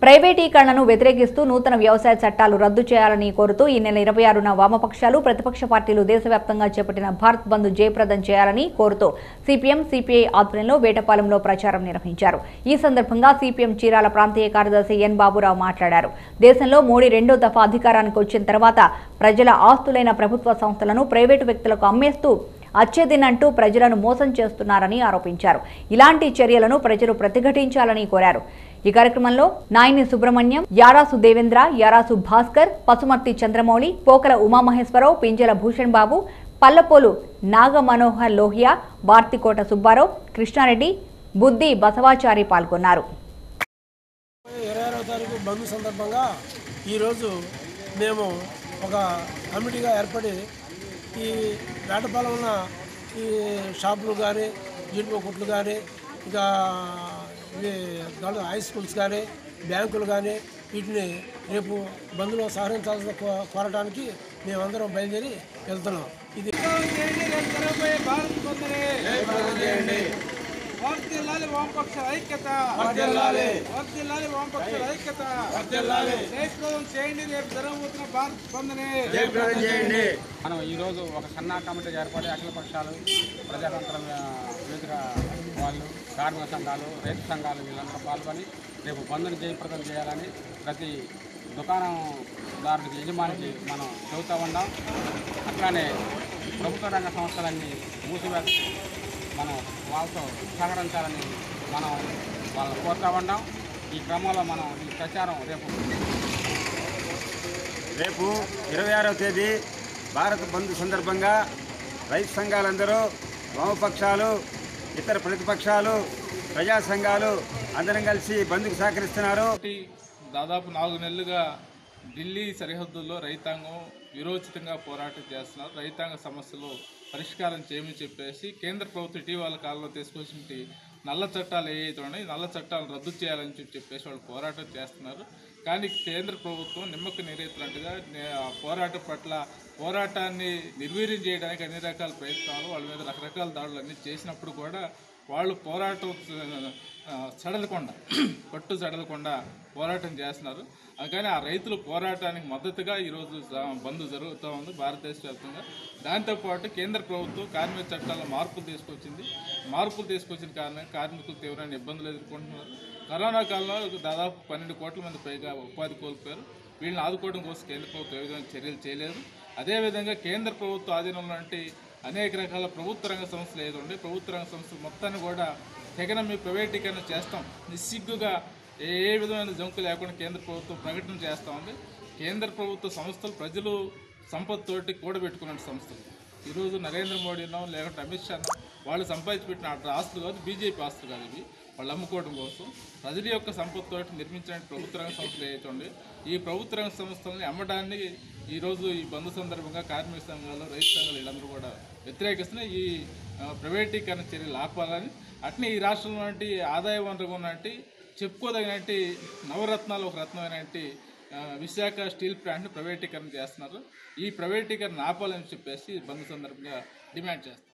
ప్రైవేటీకరణను వ్యతిరేకిస్తూ నూతన వ్యవసాయ చట్టాలు రద్దు చేయాలని కోరుతూ ఈ నెల ఇరవై ఆరున వామపక్షాలు ప్రతిపక్ష పార్టీలు దేశవ్యాప్తంగా చేపట్టిన భారత్ బంద్ జయప్రదం చేయాలని కోరుతూ సిపిఎం సిపిఐ ఆధ్వర్యంలో వేటపాలెంలో ప్రచారం నిర్వహించారు ఈ సందర్భంగా సిపిఎం చీరాల ప్రాంతీయ కార్యదర్శి ఎన్ బాబురావు మాట్లాడారు దేశంలో మోడీ రెండో దఫా అధికారానికి వచ్చిన తర్వాత ప్రజల ఆస్తులైన ప్రభుత్వ సంస్థలను ప్రైవేటు వ్యక్తులకు అమ్మేస్తూ అచ్చేదినంటూ ప్రజలను మోసం చేస్తున్నారని ఆరోపించారు ఇలాంటి చర్యలను ప్రజలు ప్రతిఘటించాలని కోరారు ఈ కార్యక్రమంలో నాయని సుబ్రహ్మణ్యం యారాసు దేవేంద్ర యారాసు భాస్కర్ పసుమర్తి చంద్రమౌళి పోకల ఉమామహేశ్వరరావు పింజల భూషణ్ బాబు పల్లపోలు నాగ మనోహర్ లోహియా వార్తికోట సుబ్బారావు కృష్ణారెడ్డి బుద్ధి బసవాచారి పాల్గొన్నారు ఇరవై ఆరవ తారీఖు బంద్ సందర్భంగా ఈరోజు మేము ఒక కమిటీగా ఏర్పడి ఈ వేటపాలెం ఉన్న ఈ షాపులు కానీ జీడిపో కుట్లు కానీ ఇంకా ఇవి దాంట్లో హై స్కూల్స్ కానీ బ్యాంకులు కానీ వీటిని రేపు బంద్లో సహకరించాల్సిన కో- కోరటానికి మేమందరం బయలుదేరి వెళ్తున్నాం ఇది వర్ధిల్లాలి వామపక్ష ఐక్యత వర్ధిల్లాలి వర్ధిల్లాలి వామపక్ష ఐక్యత వర్ధిల్లాలి జయప్రదం చేయండి రేపు జరగబోతున్న భారత్ బంద్ని మనం ఈరోజు ఒక సన్నా కమిటీ ఏర్పడి అఖిల పక్షాలు ప్రజాతంత్ర వేదిక వాళ్ళు కార్మిక సంఘాలు రైతు సంఘాలు వీళ్ళందరూ పాల్గొని రేపు బంద్ని జయప్రదం చేయాలని ప్రతి దుకాణందారుడికి యజమానికి మనం చెబుతూ ఉన్నాం అట్లానే ప్రభుత్వ రంగ సంస్థలన్నీ మూసివేత మనం వాళ్ళతో సహకరించాలని మనం వాళ్ళని కోరుతా ఉన్నాం ఈ క్రమంలో మనం ఈ ప్రచారం రేపు రేపు ఇరవై ఆరవ తేదీ భారత్ బంద్ సందర్భంగా రైతు సంఘాలందరూ వామపక్షాలు ఇతర ప్రతిపక్షాలు ప్రజా సంఘాలు అందరం కలిసి బంద్కు సహకరిస్తున్నారు ఒకటి దాదాపు నాలుగు నెలలుగా ఢిల్లీ సరిహద్దుల్లో రైతాంగం విరోచితంగా పోరాటం చేస్తున్నారు రైతాంగ సమస్యలు పరిష్కారం చేయమని చెప్పేసి కేంద్ర ప్రభుత్వం ఇటీవల కాలంలో తీసుకొచ్చిన నల్ల చట్టాలు ఏవైతే ఉన్నాయో ఈ నల్ల చట్టాలను రద్దు చేయాలని చెప్పి చెప్పేసి వాళ్ళు పోరాటం చేస్తున్నారు కానీ కేంద్ర ప్రభుత్వం నిమ్మక నీరెత్తినట్టుగా నే- ఆ పోరాటం పట్ల పోరాటాన్ని నిర్వీర్యం చేయడానికి అన్ని రకాల ప్రయత్నాలు వాళ్ళ మీద రకరకాల దాడులు అన్ని చేసినప్పుడు కూడా వాళ్ళు పోరాటం ఆ, సడలకుండా పట్టు సడలకుండా పోరాటం చేస్తున్నారు అందుకని ఆ రైతుల పోరాటానికి మద్దతుగా ఈరోజు స- బంద్ జరుగుతూ ఉంది భారతదేశ వ్యాప్తంగా దాంతోపాటు కేంద్ర ప్రభుత్వం కార్మిక చట్టాల్లో మార్పులు తీసుకొచ్చింది మార్పులు తీసుకొచ్చిన కారణంగా కార్మికులు తీవ్రమైన ఇబ్బందులు ఎదుర్కొంటున్నారు కరోనా కాలంలో దాదాపు పన్నెండు కోట్ల మంది పైగా ఉపాధి కోల్పోయారు వీళ్ళని ఆదుకోవడం కోసం కేంద్ర ప్రభుత్వం ఏ విధంగా చర్యలు చేయలేదు అదేవిధంగా కేంద్ర ప్రభుత్వ ఆధీనంలో అంటే అనేక రకాల ప్రభుత్వ రంగ సంస్థలు ఏదో ఉండే ప్రభుత్వ రంగ సంస్థలు మొత్తాన్ని కూడా తెగన మీ ప్రైవేటీకరణ చేస్తాం నిస్సిగ్గుగా ఏ ఏ విధమైన జంకు లేకుండా కేంద్ర ప్రభుత్వం ప్రకటన చేస్తూ ఉంది కేంద్ర ప్రభుత్వ సంస్థలు ప్రజలు సంపత్తోటి కూడబెట్టుకున్న సంస్థలు ఈరోజు నరేంద్ర మోడీనో లేకుంటే అమిత్ షా వాళ్ళు సంపాదించి పెట్టిన ఆ ఆస్తులు కాదు బీజేపీ ఆస్తులు కాదు ఇవి వాళ్ళు అమ్ముకోవడం కోసం ప్రజల యొక్క సంపత్తితో నిర్మించిన ప్రభుత్వ రంగ సంస్థలు ఏవైతే ఉన్నాయో ఈ ప్రభుత్వ రంగ సంస్థలని అమ్మడాన్ని ఈరోజు ఈ బంద్ సందర్భంగా కార్మిక సంఘాలు రైతు సంఘాలు వీళ్ళందరూ కూడా వ్యతిరేకిస్తున్నాయి ఈ ఆ, ప్రైవేటీకరణ చర్యలు ఆపాలని అట్నే ఈ రాష్ట్రంలో వంటి ఆదాయ వనరుగా ఉన్నట్టు చెప్పుకోదగినట్టు నవరత్నాలు ఒక రత్నమైనట్టు ఆ, విశాఖ స్టీల్ ప్లాంట్ని ప్రైవేటీకరణ చేస్తున్నారు ఈ ప్రైవేటీకరణ ఆపాలని చెప్పేసి బంద్ సందర్భంగా డిమాండ్ చేస్తారు